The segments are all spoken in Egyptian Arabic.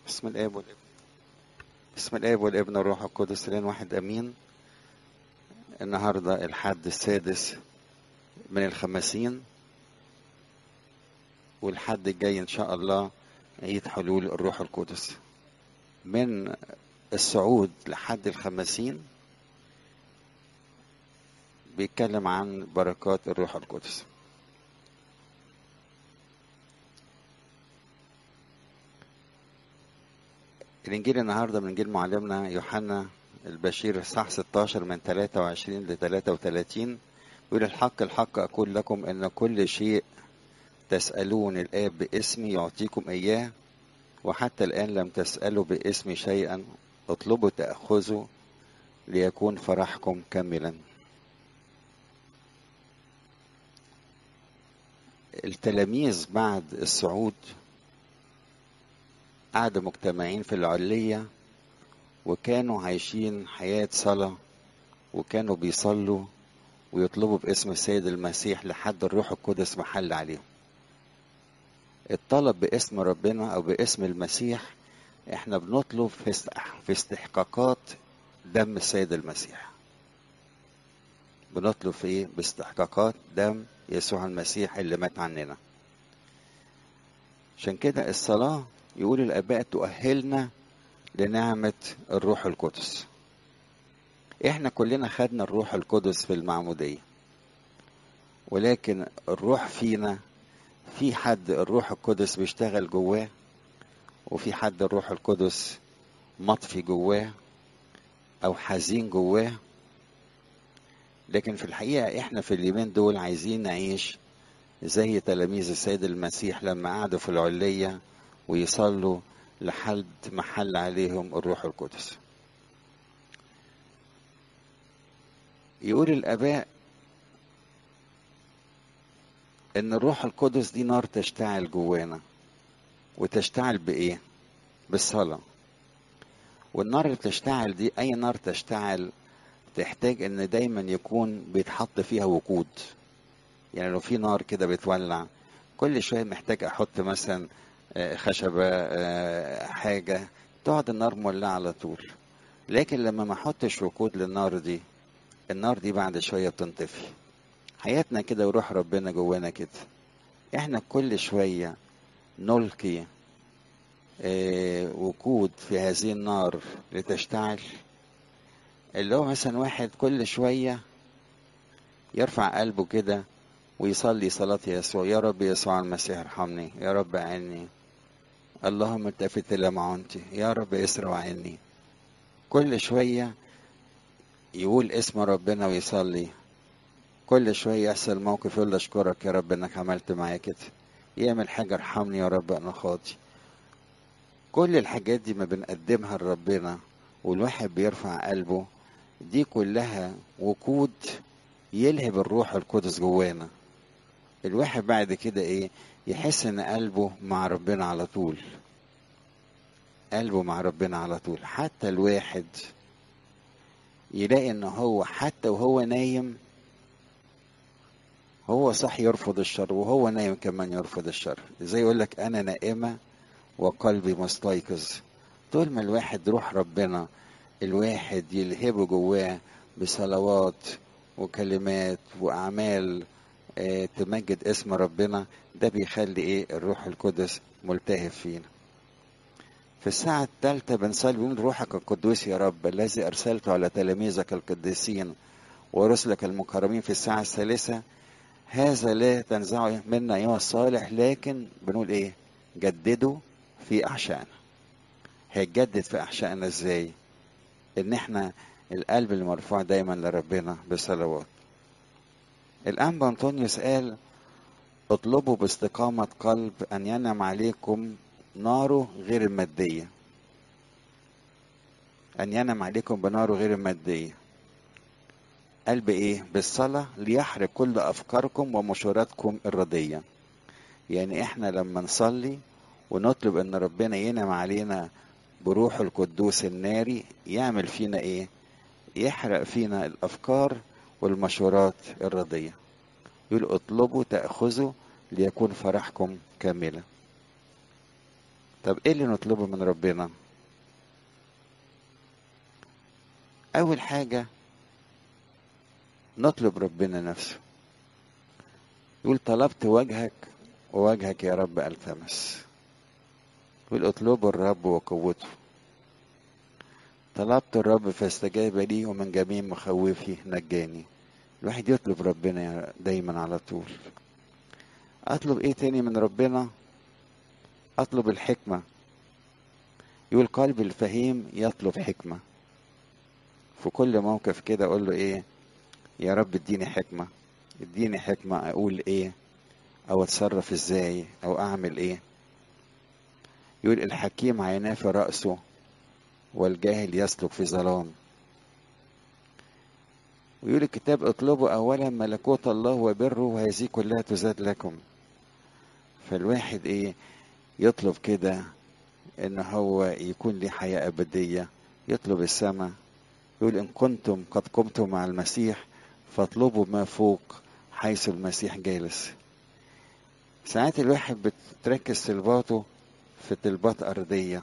بسم الاب والابن بسم الاب والابن والروح القدس الان واحد امين النهارده الحد السادس من الخمسين والحد الجاي ان شاء الله عيد حلول الروح القدس من الصعود لحد الخمسين بيتكلم عن بركات الروح القدس الانجيل النهارده من انجيل معلمنا يوحنا البشير صح 16 من 23 ل 33 يقول الحق الحق اقول لكم ان كل شيء تسالون الاب باسمي يعطيكم اياه وحتى الان لم تسالوا باسمي شيئا اطلبوا تاخذوا ليكون فرحكم كاملا التلاميذ بعد الصعود قعدوا مجتمعين في العلية وكانوا عايشين حياة صلاة وكانوا بيصلوا ويطلبوا باسم السيد المسيح لحد الروح القدس محل عليهم الطلب باسم ربنا او باسم المسيح احنا بنطلب في استحقاقات دم السيد المسيح بنطلب في ايه باستحقاقات دم يسوع المسيح اللي مات عننا عشان كده الصلاة يقول الآباء تؤهلنا لنعمة الروح القدس احنا كلنا خدنا الروح القدس في المعمودية ولكن الروح فينا في حد الروح القدس بيشتغل جواه وفي حد الروح القدس مطفي جواه او حزين جواه لكن في الحقيقة احنا في اليومين دول عايزين نعيش زي تلاميذ السيد المسيح لما قعدوا في العلية ويصلوا لحد محل عليهم الروح القدس يقول الآباء إن الروح القدس دي نار تشتعل جوانا وتشتعل بإيه؟ بالصلاة والنار اللي بتشتعل دي أي نار تشتعل تحتاج إن دايما يكون بيتحط فيها وقود يعني لو في نار كده بتولع كل شوية محتاج أحط مثلا خشبة حاجة تقعد النار مولعة على طول لكن لما ما احطش وقود للنار دي النار دي بعد شوية بتنطفي حياتنا كده وروح ربنا جوانا كده احنا كل شوية نلقي وقود في هذه النار لتشتعل اللي هو مثلا واحد كل شوية يرفع قلبه كده ويصلي صلاة يسوع يا رب يسوع المسيح ارحمني يا رب عني اللهم التفت إلى معونتي يا رب اسرع عني كل شوية يقول اسم ربنا ويصلي كل شوية يحصل موقف يقول أشكرك يا رب إنك عملت معايا كده يعمل حاجة ارحمني يا رب أنا خاطي كل الحاجات دي ما بنقدمها لربنا والواحد بيرفع قلبه دي كلها وقود يلهب الروح القدس جوانا الواحد بعد كده ايه يحس ان قلبه مع ربنا على طول قلبه مع ربنا على طول حتى الواحد يلاقي ان هو حتى وهو نايم هو صح يرفض الشر وهو نايم كمان يرفض الشر زي يقول لك انا نائمه وقلبي مستيقظ طول ما الواحد روح ربنا الواحد يلهبه جواه بصلوات وكلمات واعمال آه تمجد اسم ربنا ده بيخلي ايه الروح القدس ملتهب فينا في الساعة الثالثة بنصلي بنقول روحك القدوس يا رب الذي أرسلته على تلاميذك القديسين ورسلك المكرمين في الساعة الثالثة هذا لا تنزعه منا أيها الصالح لكن بنقول إيه جددوا في أحشائنا هيتجدد في أحشائنا إزاي إن إحنا القلب المرفوع دايما لربنا بصلوات الأنبا أنطونيوس قال اطلبوا باستقامة قلب أن ينعم عليكم ناره غير المادية أن ينعم عليكم بناره غير المادية قال بإيه؟ بالصلاة ليحرق كل أفكاركم ومشوراتكم الردية يعني إحنا لما نصلي ونطلب أن ربنا ينعم علينا بروح القدوس الناري يعمل فينا إيه؟ يحرق فينا الأفكار والمشورات الردية يقول اطلبوا تأخذوا ليكون فرحكم كاملا طب ايه اللي نطلبه من ربنا اول حاجة نطلب ربنا نفسه يقول طلبت وجهك ووجهك يا رب التمس يقول اطلبوا الرب وقوته طلبت الرب فاستجاب لي ومن جميع مخوفي نجاني الواحد يطلب ربنا دايما على طول اطلب ايه تاني من ربنا اطلب الحكمة يقول قلب الفهيم يطلب حكمة في كل موقف كده اقول له ايه يا رب اديني حكمة اديني حكمة اقول ايه او اتصرف ازاي او اعمل ايه يقول الحكيم عيناه في رأسه والجاهل يسلك في ظلام ويقول الكتاب اطلبوا اولا ملكوت الله وبره وهذه كلها تزاد لكم فالواحد ايه يطلب كده ان هو يكون ليه حياة ابدية يطلب السماء يقول ان كنتم قد قمتم مع المسيح فاطلبوا ما فوق حيث المسيح جالس ساعات الواحد بتركز طلباته في طلبات أرضية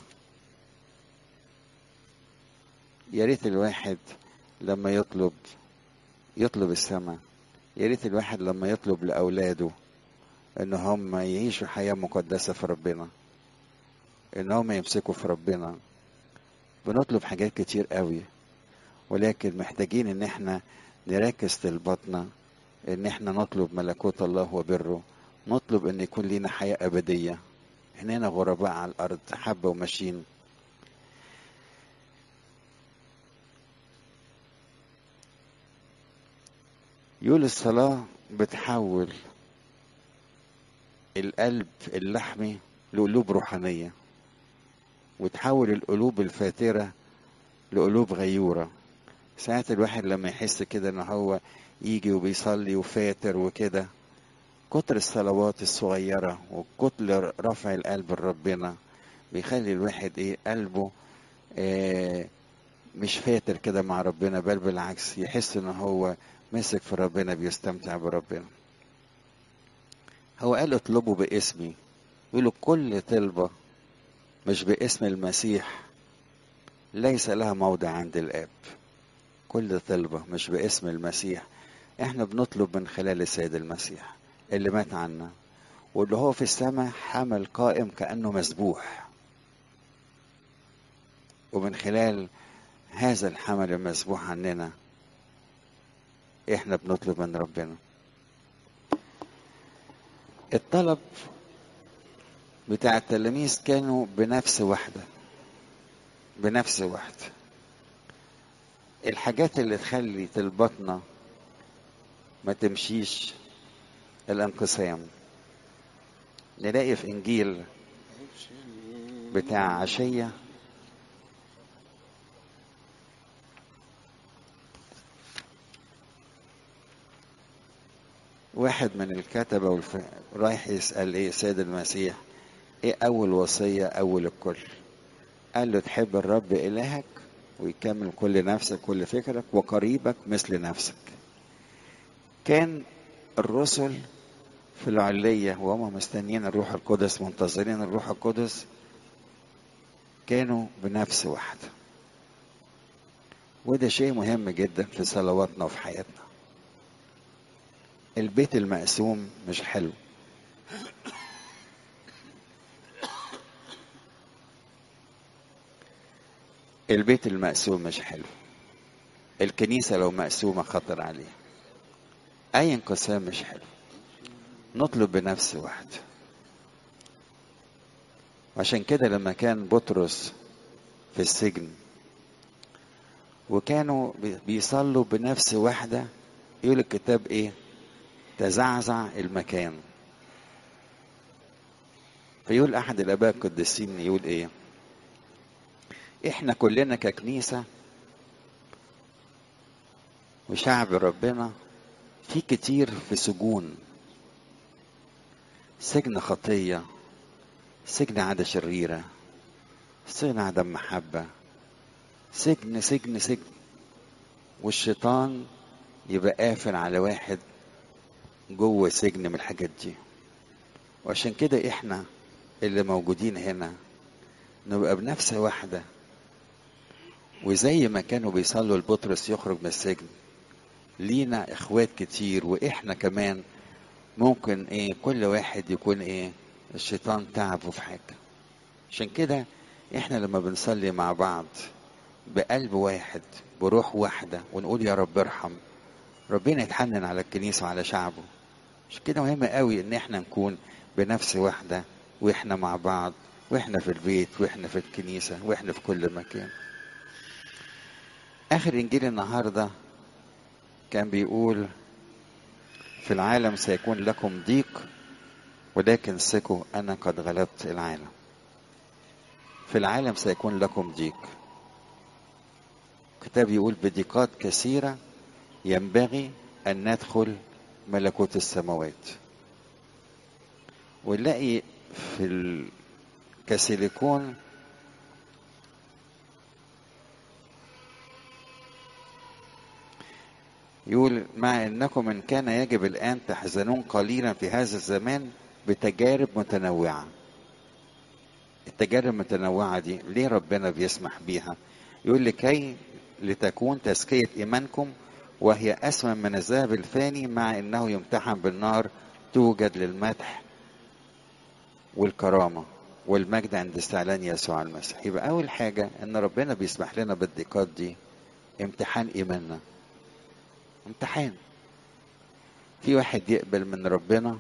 يا ريت الواحد لما يطلب يطلب السماء يا ريت الواحد لما يطلب لأولاده إن هم يعيشوا حياة مقدسة في ربنا إن هم يمسكوا في ربنا بنطلب حاجات كتير قوي ولكن محتاجين إن احنا نركز طلباتنا إن احنا نطلب ملكوت الله وبره نطلب إن يكون لنا حياة أبدية احنا غرباء على الأرض حبة وماشيين يقول الصلاة بتحول القلب اللحمي لقلوب روحانية وتحول القلوب الفاترة لقلوب غيورة ساعات الواحد لما يحس كده ان هو يجي وبيصلي وفاتر وكده كتر الصلوات الصغيرة وكتر رفع القلب لربنا بيخلي الواحد ايه قلبه آه مش فاتر كده مع ربنا بل بالعكس يحس ان هو مسك في ربنا بيستمتع بربنا هو قال اطلبوا باسمي يقولوا كل طلبة مش باسم المسيح ليس لها موضع عند الآب كل طلبة مش باسم المسيح احنا بنطلب من خلال السيد المسيح اللي مات عنا واللي هو في السماء حمل قائم كأنه مسبوح ومن خلال هذا الحمل المسبوح عننا احنا بنطلب من ربنا الطلب بتاع التلاميذ كانوا بنفس واحدة بنفس واحدة الحاجات اللي تخلي طلباتنا ما تمشيش الانقسام نلاقي في انجيل بتاع عشية واحد من الكتبة والف... رايح يسأل ايه سيد المسيح ايه اول وصية اول الكل قال له تحب الرب الهك ويكمل كل نفسك كل فكرك وقريبك مثل نفسك كان الرسل في العلية وهم مستنيين الروح القدس منتظرين الروح القدس كانوا بنفس واحدة وده شيء مهم جدا في صلواتنا وفي حياتنا البيت المقسوم مش حلو البيت المقسوم مش حلو الكنيسة لو مقسومة خطر عليها أي انقسام مش حلو نطلب بنفس واحد عشان كده لما كان بطرس في السجن وكانوا بيصلوا بنفس واحدة يقول الكتاب ايه تزعزع المكان فيقول احد الاباء القديسين يقول ايه احنا كلنا ككنيسة وشعب ربنا في كتير في سجون سجن خطية سجن عادة شريرة سجن عدم محبة سجن سجن سجن والشيطان يبقى قافل على واحد جوه سجن من الحاجات دي وعشان كده احنا اللي موجودين هنا نبقى بنفس واحدة وزي ما كانوا بيصلوا لبطرس يخرج من السجن لينا اخوات كتير واحنا كمان ممكن ايه كل واحد يكون ايه الشيطان تعبه في حاجة عشان كده احنا لما بنصلي مع بعض بقلب واحد بروح واحدة ونقول يا رب ارحم ربنا يتحنن على الكنيسة وعلى شعبه عشان كده مهم قوي ان احنا نكون بنفس واحدة واحنا مع بعض واحنا في البيت واحنا في الكنيسة واحنا في كل مكان اخر انجيل النهارده كان بيقول في العالم سيكون لكم ضيق ولكن ثقوا انا قد غلبت العالم في العالم سيكون لكم ضيق الكتاب يقول بضيقات كثيرة ينبغي أن ندخل ملكوت السماوات ونلاقي في الكاسيليكون يقول مع انكم ان كان يجب الان تحزنون قليلا في هذا الزمان بتجارب متنوعه التجارب المتنوعه دي ليه ربنا بيسمح بيها يقول لكي لتكون تزكيه ايمانكم وهي اسمن من الذهب الفاني مع انه يمتحن بالنار توجد للمدح والكرامه والمجد عند استعلان يسوع المسيح يبقى اول حاجه ان ربنا بيسمح لنا بالضيقات دي امتحان ايماننا امتحان في واحد يقبل من ربنا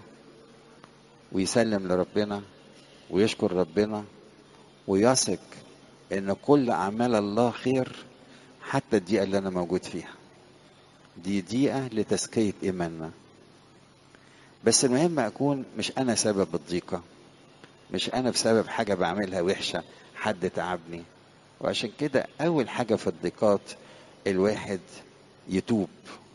ويسلم لربنا ويشكر ربنا ويثق ان كل اعمال الله خير حتى الدقيقه اللي انا موجود فيها دي دقيقه لتزكيه ايماننا بس المهم اكون مش انا سبب الضيقه مش انا بسبب حاجه بعملها وحشه حد تعبني وعشان كده اول حاجه في الضيقات الواحد يتوب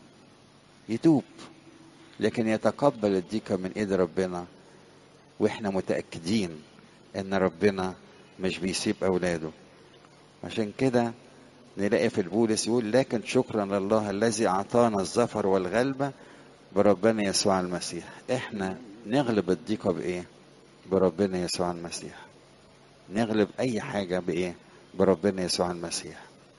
يتوب لكن يتقبل الضيقة من ايد ربنا واحنا متأكدين ان ربنا مش بيسيب اولاده عشان كده نلاقي في البولس يقول لكن شكرا لله الذي اعطانا الظفر والغلبة بربنا يسوع المسيح احنا نغلب الضيقة بايه بربنا يسوع المسيح نغلب اي حاجة بايه بربنا يسوع المسيح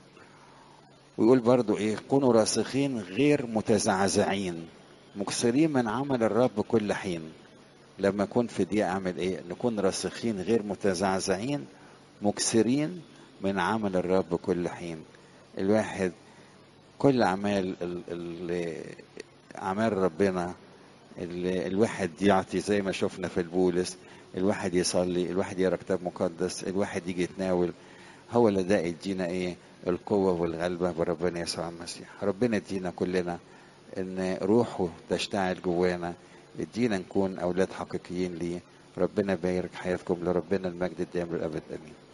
ويقول برضو ايه كونوا راسخين غير متزعزعين مكسرين من عمل الرب كل حين لما اكون في دي اعمل ايه نكون راسخين غير متزعزعين مكسرين من عمل الرب كل حين الواحد كل اعمال ال ال اعمال ربنا ال الواحد يعطي زي ما شفنا في البولس الواحد يصلي الواحد يقرا كتاب مقدس الواحد يجي يتناول هو اللي ده يدينا ايه القوة والغلبة بربنا يسوع المسيح ربنا يدينا كلنا ان روحه تشتعل جوانا يدينا نكون اولاد حقيقيين ليه ربنا يبارك حياتكم لربنا المجد الدائم للابد امين